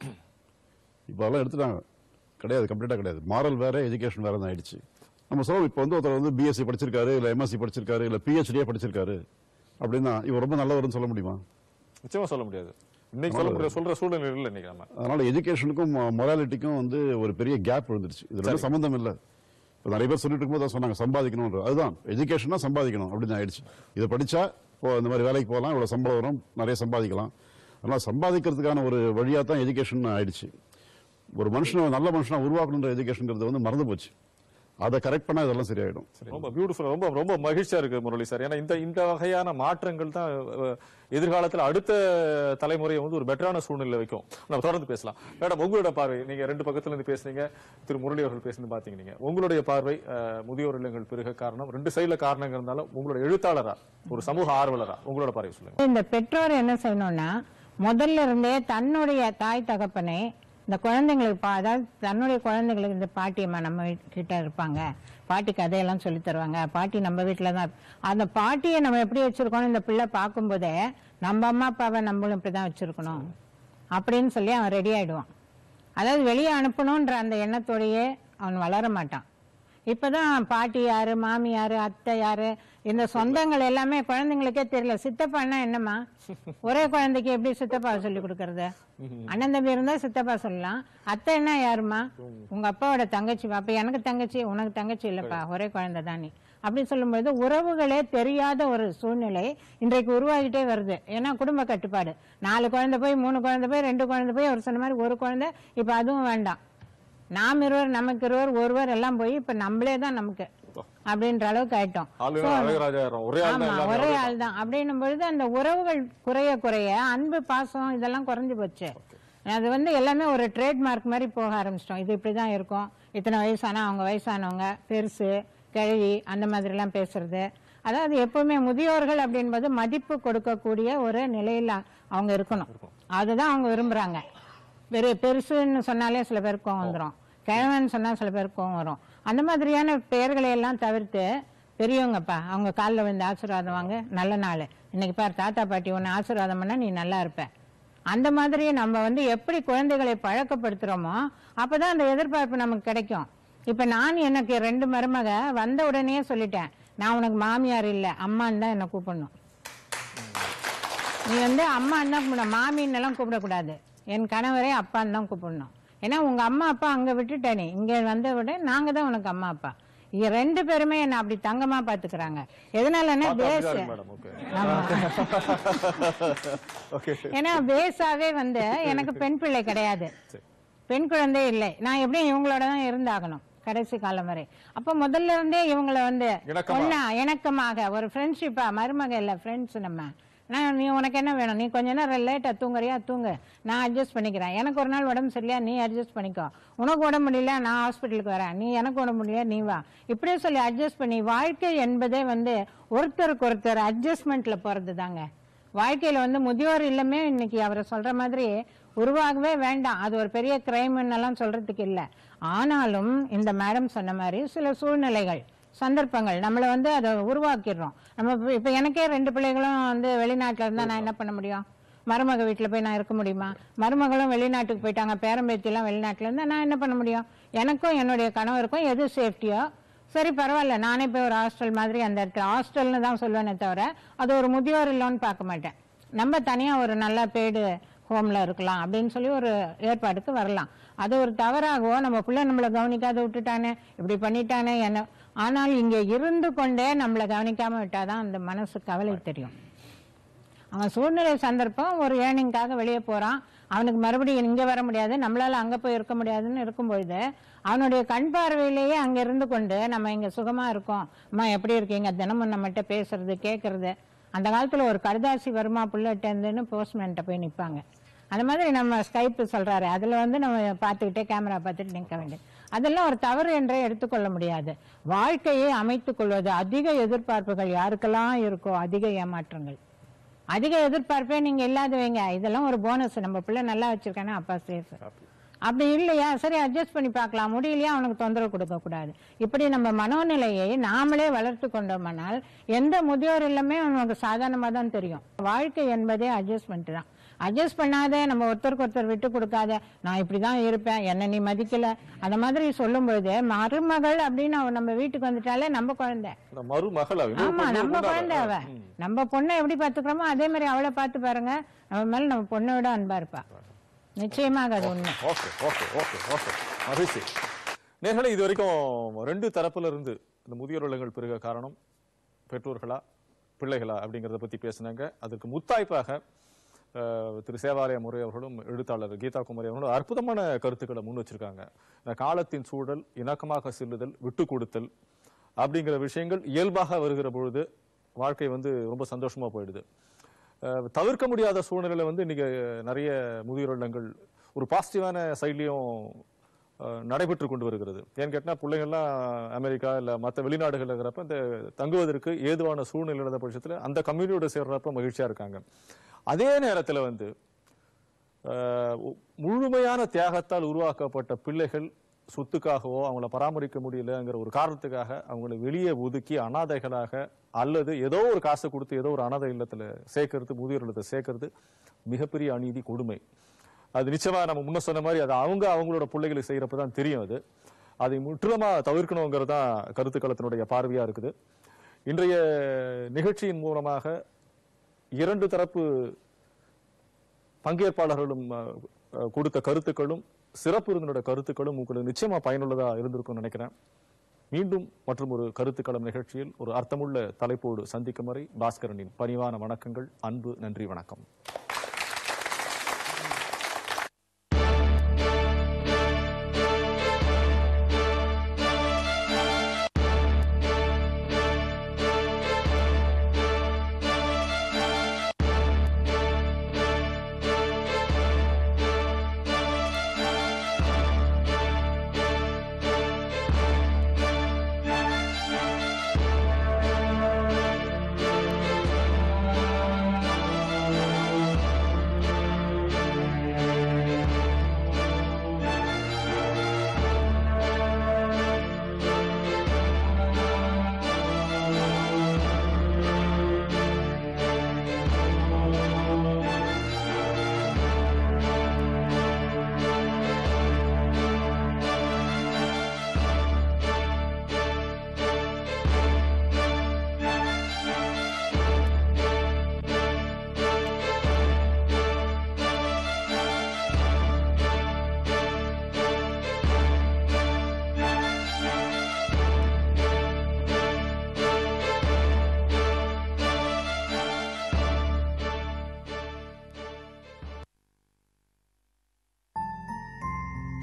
இப்போ அதெல்லாம் எடுத்துட்டாங்க கிடையாது கம்ப்ளீட்டா கிடையாது மாரல் வேற எஜுகேஷன் வேற தான் ஆயிடுச்சு நம்ம சொல்லுவோம் இப்போ வந்து ஒருத்தர் வந்து பிஎஸ்சி படிச்சிருக்காரு இல்ல எம்எஸ்சி படிச்சிருக்காரு இல்ல பிஹெச்டியே படிச்சிருக்காரு அப்படின்னா இவர் ரொம்ப நல்லவர்னு சொல்ல முடியுமா நிச்சயமா சொல்ல முடியாது இன்னைக்கு சொல்ல முடியாது சொல்ற சூழ்நிலை இல்லை இன்னைக்கு நம்ம அதனால எஜுகேஷனுக்கும் மொராலிட்டிக்கும் வந்து ஒரு பெரிய கேப் விழுந்துருச்சு இது ரெண்டும் சம்பந்தம் இல்ல இப்போ நிறைய பேர் சொல்லிட்டு இருக்கும்போது அதான் சொன்னாங்க சம்பாதிக்கணும் அதுதான் எஜுகேஷனா சம்பாதிக்கணும் அப்படின்னு ஆயிடுச்சு இதை படிச்சா இப்போ இந்த மாதிரி வேலைக்கு போகலாம் இவ்வளவு சம்பளம் வரும் நிறைய சம்பாதிக்கலாம் அதனால சம்பாதிக்கிறதுக்கான ஒரு வழியா தான் எஜுகேஷன் ஆயிடுச்சு ஒரு மனுஷனை நல்ல மனுஷனா உருவாக்கணுன்ற எஜுகேஷன்ங்கிறது வந்து மறந்து போச்சு அதை கரெக்ட் பண்ணா இதெல்லாம் சரியாயிடும் ரொம்ப பியூட்டிஃபுல் ரொம்ப ரொம்ப மகிழ்ச்சியா இருக்கு முரளி சார் ஏன்னா இந்த இந்த வகையான மாற்றங்கள் தான் அஹ், எதிர்காலத்துல அடுத்த தலைமுறையை வந்து ஒரு பெட்டரான சூழ்நிலை வைக்கும் நம்ம தொடர்ந்து பேசலாம் மேடம் உங்களோட பார்வை நீங்க ரெண்டு பக்கத்துல இருந்து பேசுனீங்க திரு முரளி அவர்கள் பேசுனது பாத்தீங்க நீங்க உங்களுடைய பார்வை அஹ், முதியோர் இல்லங்கள் பெருக காரணம் ரெண்டு சைடுல காரணங்கள் இருந்தாலும் உங்களோட எழுத்தாளரா ஒரு சமூக ஆர்வலரா உங்களோட பார்வை சொல்லுங்க இந்த பெற்றோர் என்ன செய்யணும்னா முதல்ல இருந்தே தன்னுடைய தாய் தகப்பனை இந்த குழந்தைங்களுக்கு பா அதாவது தன்னுடைய குழந்தைங்களுக்கு இந்த பாட்டியம்மா நம்ம வீட்டு- கிட்ட இருப்பாங்க பாட்டி கதையெல்லாம் சொல்லி தருவாங்க பாட்டி நம்ம வீட்டில் தான் இருப்- அந்த பாட்டியை நம்ம எப்படி வச்சிருக்கோம் இந்த பிள்ளை பார்க்கும்போதே நம்ம அம்மா அப்பாவை நம்மளும் இப்படி தான் வச்சிருக்கணும் அப்படின்னு சொல்லி அவன் ரெடி ஆயிடுவான் அதாவது வெளியே அனுப்பணுன்ற அந்த எண்ணத்தோடயே அவன் வளர மாட்டான் இப்பதான் பாட்டி யாரு மாமி யாரு அத்தை யாரு இந்த சொந்தங்கள் எல்லாமே குழந்தைங்களுக்கே தெரியல சித்தப்பான்னா என்னம்மா ஒரே குழந்தைக்கு எப்படி சித்தப்பா சொல்லி கொடுக்கறது அண்ணன் தம்பி இருந்தா சித்தப்பா சொல்லலாம் அத்தை என்ன யாருமா உங்க அப்பாவோட தங்கச்சி அப்ப எனக்கு தங்கச்சி உனக்கு தங்கச்சி இல்லப்பா ஒரே குழந்தை தான் நீ அப்படி சொல்லும்போது உறவுகளே தெரியாத ஒரு சூழ்நிலை இன்றைக்கு உருவாகிட்டே வருது ஏன்னா குடும்ப கட்டுப்பாடு நாலு குழந்தை போய் மூணு குழந்தை போய் ரெண்டு குழந்தை போய் அவர் சொன்ன மாதிரி ஒரு குழந்தை இப்ப அதுவும் வேண்டாம் நாம் இருவர் நமக்கு இருவர் ஒருவர் எல்லாம் போய் இப்ப நம்மளே தான் நமக்கு அப்படின்ற அளவுக்கு ஆயிட்டோம் ஆளு So, அழகராஜா ஒரே ஆள் ஆமா தான் எல்லாமே ஒரே அவரே ஆள் தான் அப்படின்னும் பொழுது அந்த உறவுகள் குறைய குறைய அன்பு பாசம் இதெல்லாம் குறைஞ்சு போச்சு அது வந்து எல்லாமே ஒரு ட்ரேட்மார்க் மாதிரி போக ஆரம்பிச்சிட்டோம் இது இப்படிதான் இருக்கும் இத்தனை வயசானா அவங்க வயசானவங்க பெருசு கிழவி அந்த மாதிரி எல்லாம் பேசுறது அதாவது எப்பவுமே முதியோர்கள் அப்படின்பது மதிப்பு கொடுக்கக்கூடிய ஒரு நிலையில அவங்க இருக்கணும் அதுதான் அவங்க விரும்புறாங்க பெரு பெருசுன்னு சொன்னாலே சில பேருக்கு கோவம் வந்துடும் கிழவன் சொன்னா சில பேருக்கு கோவம் வரும் அந்த மாதிரியான பெயர்களை எல்லாம் தவிர்த்து பெரியவங்கப்பா அவங்க காலில் விழுந்து ஆசீர்வாதம் வாங்க நல்ல நாள் இன்னைக்கு பார் தாத்தா பாட்டி உன்னை ஆசீர்வாதம் பண்ணா நீ நல்லா இருப்ப அந்த மாதிரி நம்ம வந்து எப்படி குழந்தைகளை பழக்கப்படுத்துறோமோ அப்பதான் அந்த எதிர்பார்ப்பு நமக்கு கிடைக்கும் இப்ப நான் எனக்கு ரெண்டு மருமக வந்த உடனே சொல்லிட்டேன் நான் உனக்கு மாமியார் இல்லை அம்மான்னு தான் என்னை கூப்பிடணும் நீ வந்து அம்மான்னு தான் கூப்பிட மாமின்னு எல்லாம் கூப்பிடக்கூடாது என் கணவரே அப்பான்னு தான் கூப்பிடணும் ஏன்னா உங்க அம்மா அப்பா அங்க விட்டுட்ட நீ இங்க வந்த விட நாங்க தான் உனக்கு அம்மா அப்பா இங்க ரெண்டு பேருமே என்ன அப்படி தங்கமா பாத்துக்கிறாங்க எதனாலன்னா பேஸ் மேடம் ஓகே ஆமா. ஓகே ஏன்னா பேஸாவே வந்து எனக்கு பெண் பிள்ளை கிடையாது பெண் குழந்தை இல்லை நான் எப்படியும் இவங்களோட தான் இருந்தாகணும் கடைசி காலம் வரை அப்ப முதல்ல இருந்தே இவங்கள வந்து இணக்கமா. ஒண்ணா இணக்கமாக ஒரு ஃப்ரெண்ட்ஷிப்பா மருமக இல்ல ஃப்ரெண்ட்ஸ் நம்ம நான் நீ உனக்கு என்ன வேணும் நீ கொஞ்ச நேரம் லேட்டா தூங்குறியா தூங்கு நான் அட்ஜஸ்ட் பண்ணிக்கிறேன் எனக்கு ஒரு நாள் உடம்பு சரியில்லையா நீ அட்ஜஸ்ட் பண்ணிக்கோ உனக்கு உடம்பு முடியல நான் ஹாஸ்பிட்டலுக்கு வரேன் நீ எனக்கு உடம்பு முடியல நீ வா இப்படியே சொல்லி அட்ஜஸ்ட் பண்ணி வாழ்க்கை என்பதே வந்து ஒருத்தருக்கு ஒருத்தர் அட்ஜஸ்ட்மெண்ட்ல போறது தாங்க வாழ்க்கையில வந்து முதியோர் இல்லமே இன்னைக்கு அவரை சொல்ற மாதிரி உருவாகவே வேண்டாம் அது ஒரு பெரிய கிரைம்னு எல்லாம் சொல்றதுக்கு இல்லை ஆனாலும் இந்த மேடம் சொன்ன மாதிரி சில சூழ்நிலைகள் சந்தர்ப்பங்கள் நம்மளை வந்து அதை உருவாக்கிடுறோம் நம்ம இப்ப- இப்ப எனக்கே ரெண்டு பிள்ளைகளும் வந்து வெளிநாட்டுல இருந்தா நான் என்ன பண்ண முடியும் மருமக வீட்டுல போய் நான் இருக்க முடியுமா மருமகளும் வெளிநாட்டுக்கு போயிட்டாங்க பேரம்பேத்திலாம் வெளிநாட்டுல இருந்தா நான் என்ன பண்ண முடியும் எனக்கும் என்னுடைய கணவருக்கும் எது சேஃப்டியோ சரி பரவாயில்ல நானே போய் ஒரு ஹாஸ்டல் மாதிரி அந்த இடத்துல ஹாஸ்டல்னு தான் சொல்லுவேனே தவிர அது ஒரு முதியோர் இல்லைன்னு பார்க்க மாட்டேன் நம்ம தனியா ஒரு நல்ல பேடு ஹோம்ல இருக்கலாம் அப்படின்னு சொல்லி ஒரு ஏற்பாடுக்கு வரலாம் அது ஒரு தவறாகவோ நம்ம பிள்ளை நம்மளை கவனிக்காத விட்டுட்டானே இப்படி பண்ணிட்டானே என்ன ஆனால் இங்க இருந்து கொண்டே நம்மளை கவனிக்காம விட்டாதான் அந்த மனசு கவலை தெரியும் அவன் சூழ்நிலை சந்தர்ப்பம் ஒரு ஏர்னிங்காக வெளியே போறான் அவனுக்கு மறுபடியும் இங்க வர முடியாது நம்மளால அங்க போய் இருக்க முடியாதுன்னு இருக்கும்பொழுது அவனுடைய கண் பார்வையிலேயே அங்க இருந்து கொண்டு நம்ம இங்க சுகமா இருக்கோம் அம்மா எப்படி இருக்கீங்க தினமும் நம்மகிட்ட பேசுறது கேட்கறது அந்த காலத்துல ஒரு கடுதாசி வருமா புள்ளட்டேந்துன்னு போஸ்ட்மேன்ட்ட போய் நிப்பாங்க அந்த மாதிரி நம்ம ஸ்கைப் சொல்றாரு அதுல வந்து நம்ம பார்த்துக்கிட்டே கேமரா பார்த்துட்டு நிற்க வேண்டியது அதெல்லாம் ஒரு தவறு என்றே எடுத்துக்கொள்ள முடியாது வாழ்க்கையை அமைத்துக் கொள்வது அதிக எதிர்பார்ப்புகள் யாருக்கெல்லாம் இருக்கோ அதிக ஏமாற்றங்கள் அதிக எதிர்பார்ப்பே நீங்க இல்லாதவங்க இதெல்லாம் ஒரு போனஸ் நம்ம பிள்ளை நல்லா வச்சிருக்கானா அப்பா சேஃப் அப்படி இல்லையா சரி அட்ஜஸ்ட் பண்ணி பார்க்கலாம் முடியலையா அவனுக்கு தொந்தரவு கொடுக்க கூடாது இப்படி நம்ம மனோநிலையை நாமளே வளர்த்து கொண்டோமானால் எந்த முதியோர் இல்லமே நமக்கு சாதாரணமா தான் தெரியும் வாழ்க்கை என்பதே அட்ஜஸ்ட்மெண்ட் தான் அட்ஜஸ்ட் பண்ணாத நம்ம ஒருத்தருக்கு ஒருத்தர் விட்டு கொடுக்காத நான் இப்படிதான் இருப்பேன் என்ன நீ மதிக்கல அந்த மாதிரி சொல்லும் பொழுது மருமகள் அப்படின்னு அவ நம்ம வீட்டுக்கு வந்துட்டாலே நம்ம குழந்தை இந்த மருமகள் அவ. இன்னொரு ஆமா பொண்ணு நம்ம இருந்தா குழந்தை அவ ம். நம்ம பொண்ணை எப்படி பாத்துக்கிறோமோ அதே மாதிரி அவளை பார்த்து பாருங்க நம்ம மேல நம்ம பொண்ணை விட அன்பா இருப்பா நிச்சயமாக அது உண்மை ஓகே ஓகே ஓகே ஓகே மகிழ்ச்சி நேர்களே இது வரைக்கும் ரெண்டு தரப்புல இருந்து இந்த முதியோர் இல்லங்கள் பெருக காரணம் பெற்றோர்களா பிள்ளைகளா அப்படிங்கறத பத்தி பேசினாங்க அதுக்கு முத்தாய்ப்பாக அஹ், திரு சேவாலய முறை அவர்களும் எழுத்தாளர் கீதா குமரி அவர்களும் அற்புதமான கருத்துக்களை முன் வச்சிருக்காங்க இந்த காலத்தின் சூழல் இணக்கமாக செல்லுதல் விட்டு கொடுத்தல் அப்படிங்கிற விஷயங்கள் இயல்பாக வருகிற பொழுது வாழ்க்கை வந்து ரொம்ப சந்தோஷமா போயிடுது அஹ், தவிர்க்க முடியாத சூழ்நிலையில வந்து இன்னைக்கு நிறைய முதியோர் இல்லங்கள் ஒரு பாசிட்டிவான சைட்லயும் நடைபெற்று கொண்டு வருகிறது ஏன்னு கேட்டா பிள்ளைங்கள்லாம் அமெரிக்கா இல்ல மற்ற வெளிநாடுகள் இருக்கிறப்ப இந்த தங்குவதற்கு ஏதுவான சூழ்நிலை இருந்த பட்சத்துல அந்த கம்யூனிட்டியோட சேர்றப்ப மகிழ்ச்சியா இருக்காங்க அதே நேரத்துல வந்து அஹ், உ- முழுமையான தியாகத்தால் உருவாக்கப்பட்ட பிள்ளைகள் சொத்துக்காகவோ அவங்கள பராமரிக்க முடியலங்கிற ஒரு காரணத்துக்காக அவங்கள வெளியே ஒதுக்கி அனாதைகளாக அல்லது ஏதோ ஒரு காசு கொடுத்து ஏதோ ஒரு அனாதை இல்லத்துல சேர்க்கறது முதியோர் இல்லத்தை சேர்க்கறது மிகப்பெரிய அநீதி கொடுமை அது நிச்சயமா நம்ம முன்ன சொன்ன மாதிரி அது அவங்க அவங்களோட பிள்ளைகளுக்கு செய்யறப்ப தான் தெரியும் அது அதை முற்றிலுமா தவிர்க்கணுங்கிறது தான் கருத்துக்களத்தினுடைய பார்வையா இருக்குது இன்றைய நிகழ்ச்சியின் மூலமாக இரண்டு தரப்பு பங்கேற்பாளர்களும் அஹ், அஹ், கொடுத்த கருத்துக்களும் சிறப்பு விருந்தினோட கருத்துக்களும் உங்களுக்கு நிச்சயமா பயனுள்ளதா இருந்திருக்கும்னு நினைக்கிறேன் மீண்டும் மற்றும் ஒரு கருத்துக்களம் நிகழ்ச்சியில் ஒரு அர்த்தமுள்ள தலைப்போடு சந்திக்கும் வரை பாஸ்கரனின் பணிவான வணக்கங்கள் அன்பு நன்றி வணக்கம்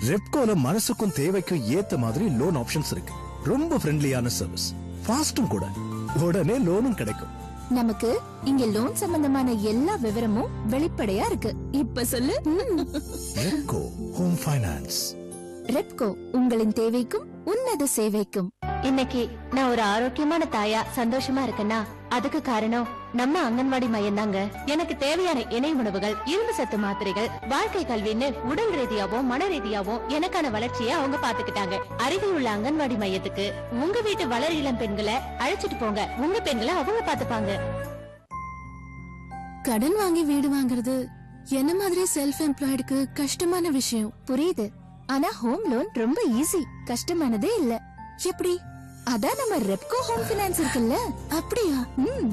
ரெப்கோல மனசுக்கும் தேவைக்கும் ஏத்த மாதிரி லோன் ஆப்ஷன்ஸ் இருக்கு ரொம்ப ஃப்ரெண்ட்லியான சர்வீஸ் ஃபாஸ்டும் கூட உடனே லோனும் கிடைக்கும் நமக்கு இங்க லோன் சம்பந்தமான எல்லா விவரமும் வெளிப்படையா இருக்கு இப்ப சொல்லு ம். ரெப்கோ ஹோம் ஃபைனான்ஸ் ரெப்கோ உங்களின் தேவைக்கும் உன்னத சேவைக்கும் இன்னைக்கு நான் ஒரு ஆரோக்கியமான தாயா சந்தோஷமா இருக்கேன்னா அதுக்கு காரணம் நம்ம அங்கன்வாடி மையம் தாங்க எனக்கு தேவையான இணை உணவுகள் இரும்பு சத்து மாத்திரைகள் வாழ்க்கை கல்வின்னு உடல் ரீதியாவும் மன ரீதியாவும் எனக்கான வளர்ச்சியை அவங்க பாத்துக்கிட்டாங்க அருகில் உள்ள அங்கன்வாடி மையத்துக்கு உங்க வீட்டு வளர் இளம் பெண்களை அழைச்சிட்டு போங்க உங்க பெண்களை அவங்க பாத்துப்பாங்க கடன் வாங்கி வீடு வாங்குறது என்ன மாதிரி செல்ஃப் எம்ப்ளாய்டுக்கு கஷ்டமான விஷயம் புரியுது ஆனா ஹோம் லோன் ரொம்ப ஈஸி கஷ்டமானதே இல்ல எப்படி அதான் நம்ம ரெப்கோ ஹோம் ஃபைனான்ஸ் இருக்குல்ல அப்படியா ம்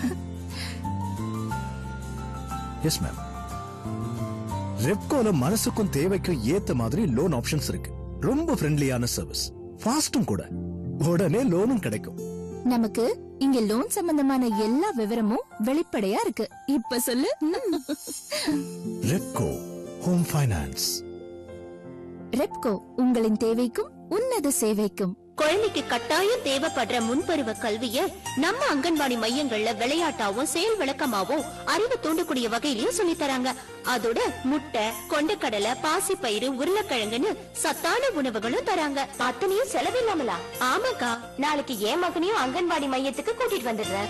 எஸ் மேம் ரெப்கோல மனசுக்கும் தேவைக்கும் ஏத்த மாதிரி லோன் ஆப்ஷன்ஸ் இருக்கு ரொம்ப ஃப்ரெண்ட்லியான சர்வீஸ் ஃபாஸ்டும் கூட உடனே லோனும் கிடைக்கும் நமக்கு இங்க லோன் சம்பந்தமான எல்லா விவரமும் வெளிப்படையா இருக்கு இப்ப சொல்லு ம். ரெப்கோ ஹோம் ஃபைனான்ஸ் ரெப்கோ உங்களின் தேவைக்கும் உன்னத சேவைக்கும் குழந்தைக்கு கட்டாயம் தேவைப்படுற முன்பருவ கல்விய நம்ம அங்கன்வாடி மையங்கள்ல விளையாட்டாவும் செயல் விளக்கமாவும் அறிவு தூண்டக்கூடிய வகையிலயும் சொல்லி தராங்க அதோட முட்டை கொண்டக்கடலை பாசிப்பயிறு உருளைக்கிழங்குன்னு சத்தான உணவுகளும் தராங்க அத்தனையும் செலவில்லாமலா ஆமாக்கா நாளைக்கு என் மகனையும் அங்கன்வாடி மையத்துக்கு கூட்டிட்டு வந்துடுறேன்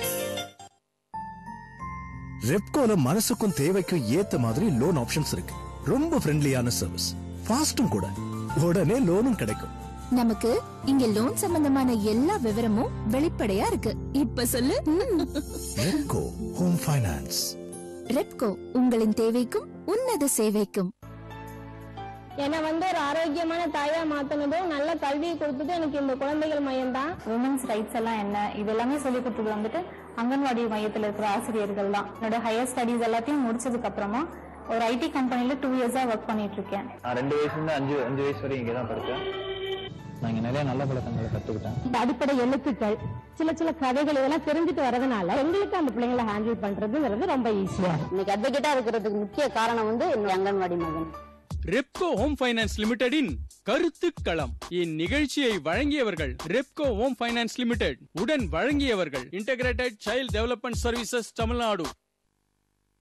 ரெப்கோல மனசுக்கும் தேவைக்கும் ஏத்த மாதிரி லோன் ஆப்ஷன்ஸ் இருக்கு ரொம்ப ஃப்ரெண்ட்லியான சர்வீஸ் ஃபாஸ்டும் கூட உடனே லோனும் கிடைக்கும் நமக்கு இங்க லோன் சம்பந்தமான எல்லா விவரமும் வெளிப்படையா இருக்கு இப்ப சொல்லு ம். ரெப்கோ ஹோம் ஃபைனான்ஸ் ரெப்கோ உங்களின் தேவைக்கும் உன்னத சேவைக்கும் என்னை வந்து ஒரு ஆரோக்கியமான தாயா மாத்தினதும் நல்ல கல்வியை கொடுத்தது எனக்கு இந்த குழந்தைகள் மையம் தான் உமன்ஸ் ரைட்ஸ் எல்லாம் என்ன இது எல்லாமே சொல்லி கொடுத்தது வந்துட்டு அங்கன்வாடி மையத்தில் இருக்கிற ஆசிரியர்கள் தான் என்னோட ஹையர் ஸ்டடீஸ் எல்லாத்தையும் முடிச்சதுக்கு அப்புறமா ஒரு ஐடி கம்பெனில டூ இயர்ஸா ஒர்க் பண்ணிட்டு இருக்கேன் நான் ரெண்டு வயசுல அஞ்சு அஞ்சு வயசு வரையும் இங்கே தான் படித்தேன் நான் இங்கே நிறைய நல்ல பழக்கங்களை கற்றுக்கிட்டேன் இந்த அடிப்படை எழுத்துக்கள் சில சில கதைகள் இதெல்லாம் தெரிஞ்சுட்டு வரதுனால எங்களுக்கு அந்த பிள்ளைங்களை ஹேண்டில் பண்றதுங்கிறது ரொம்ப ஈஸியா இன்னைக்கு அட்வொகேட்டா இருக்கிறதுக்கு முக்கிய காரணம் வந்து இந்த அங்கன்வாடி மகன் ரெப்கோ ஹோம் ஃபைனான்ஸ் லிமிடெடின் கருத்துக்களம் இந்நிகழ்ச்சியை வழங்கியவர்கள் ரெப்கோ ஹோம் ஃபைனான்ஸ் லிமிடெட் உடன் வழங்கியவர்கள் integrated child development services Tamil Nadu